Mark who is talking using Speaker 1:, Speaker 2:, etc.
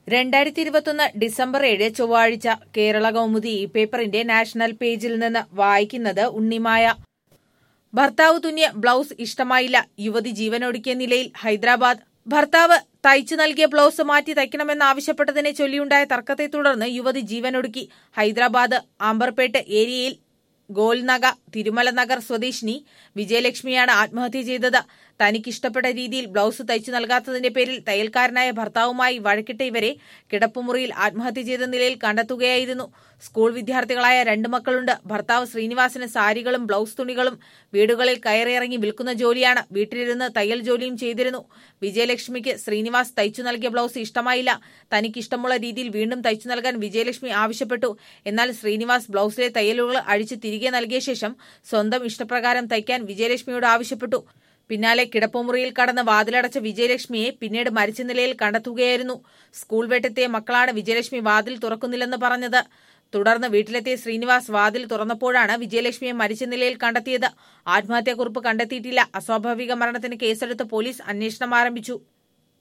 Speaker 1: രണ്ടായിരത്തി ഇരുപത്തൊന്ന് ഡിസംബർ ഏഴ് ചൊവ്വാഴ്ച കേരള കൗമുദി ഈ പേപ്പറിന്റെ നാഷണൽ പേജിൽ നിന്ന് വായിക്കുന്നത് ഉണ്ണിമായ ഭർത്താവ് തുന്നിയ ബ്ലൗസ് ഇഷ്ടമായില്ല യുവതി ജീവനൊടുക്കിയ നിലയിൽ ഹൈദരാബാദ് ഭർത്താവ് തയ്ച്ചു നൽകിയ ബ്ലൗസ് മാറ്റി തയ്ക്കണമെന്നാവശ്യപ്പെട്ടതിനെ ചൊല്ലിയുണ്ടായ തർക്കത്തെ തുടർന്ന് യുവതി ജീവനൊടുക്കി ഹൈദരാബാദ് ആംബർപേട്ട് ഏരിയയിൽ ഗോൽനഗ തിരുമല നഗർ സ്വദേശിനി വിജയലക്ഷ്മിയാണ് ആത്മഹത്യ ചെയ്തത് തനിക്കിഷ്ടപ്പെട്ട രീതിയിൽ ബ്ലൗസ് തയ്ച്ചു നൽകാത്തതിന്റെ പേരിൽ തയ്യൽക്കാരനായ ഭർത്താവുമായി വഴക്കിട്ട ഇവരെ കിടപ്പുമുറിയിൽ ആത്മഹത്യ ചെയ്ത നിലയിൽ കണ്ടെത്തുകയായിരുന്നു സ്കൂൾ വിദ്യാർത്ഥികളായ രണ്ട് മക്കളുണ്ട് ഭർത്താവ് ശ്രീനിവാസന് സാരികളും ബ്ലൗസ് തുണികളും വീടുകളിൽ കയറിയിറങ്ങി വിൽക്കുന്ന ജോലിയാണ് വീട്ടിലിരുന്ന് തയ്യൽ ജോലിയും ചെയ്തിരുന്നു വിജയലക്ഷ്മിക്ക് ശ്രീനിവാസ് തയ്ച്ചു നൽകിയ ബ്ലൗസ് ഇഷ്ടമായില്ല തനിക്കിഷ്ടമുള്ള രീതിയിൽ വീണ്ടും തയ്ച്ചു നൽകാൻ വിജയലക്ഷ്മി ആവശ്യപ്പെട്ടു എന്നാൽ ശ്രീനിവാസ് ബ്ലൗസിലെ തയ്യലുകൾ അഴിച്ച് തിരികെ നൽകിയ ശേഷം സ്വന്തം ഇഷ്ടപ്രകാരം തയ്ക്കാൻ വിജയലക്ഷ്മിയോട് ആവശ്യപ്പെട്ടു പിന്നാലെ കിടപ്പുമുറിയിൽ കടന്ന് വാതിലടച്ച വിജയലക്ഷ്മിയെ പിന്നീട് മരിച്ച നിലയിൽ കണ്ടെത്തുകയായിരുന്നു സ്കൂൾ വെട്ടെത്തിയ മക്കളാണ് വിജയലക്ഷ്മി വാതിൽ തുറക്കുന്നില്ലെന്ന് പറഞ്ഞത് തുടർന്ന് വീട്ടിലെത്തിയ ശ്രീനിവാസ് വാതിൽ തുറന്നപ്പോഴാണ് വിജയലക്ഷ്മിയെ മരിച്ച നിലയിൽ കണ്ടെത്തിയത് ആത്മഹത്യാക്കുറിപ്പ് കണ്ടെത്തിയിട്ടില്ല അസ്വാഭാവിക മരണത്തിന് കേസെടുത്ത് പോലീസ് അന്വേഷണം ആരംഭിച്ചു